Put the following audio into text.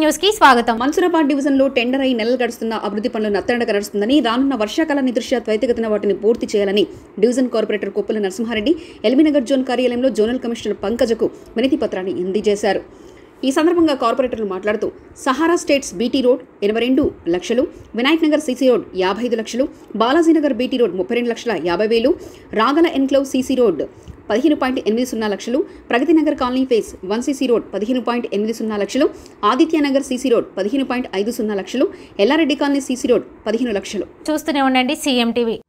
news కి స్వాగతం మన్సురాబాద్ డివిజన్లో టెండర్ అయి నెలలు గడుస్తున్న అభివృద్ధి పనులు నత్తనడక నడుస్తుందని రానున్న వర్షాకాలాన్ని దృష్ట్యా త్వరితగతిన వాటిని పూర్తి చేయాలని division corporator Koppula Narasimha Reddy LB Nagar zone కార్యాలయంలో జోనల్ కమిషనర్ పంకజకు వినతి పత్రాన్ని అందజేశారు ఈ సందర్భంగా కార్పొరేటర్లు మాట్లాడుతూ సహారా స్టేట్స్ బీటీ రోడ్ ఎనభై రెండు లక్షలు వినాయక్ నగర్ సీసీ రోడ్ యాభై ఐదు లక్షలు బాలాజీనగర్ బీటీ రోడ్ ముప్పై రెండు లక్షల యాభై వేలు రాగల ఎన్క్లవ్ సీసీ రోడ్ పదిహేను పాయింట్ ఎనిమిది సున్నా లక్షలు Pragathi Nagar colony phase one CC road పదిహేను పాయింట్ ఎనిమిది సున్నా లక్షలు ఆదిత్య నగర్ సీసీ రోడ్ పదిహేను పాయింట్ ఐదు సున్నా లక్షలు ఎల్లారెడ్డి కాలనీ సీసీ రోడ్ పదిహేను లక్షలు చూస్తూనే ఉండండి సీఎం టీవీ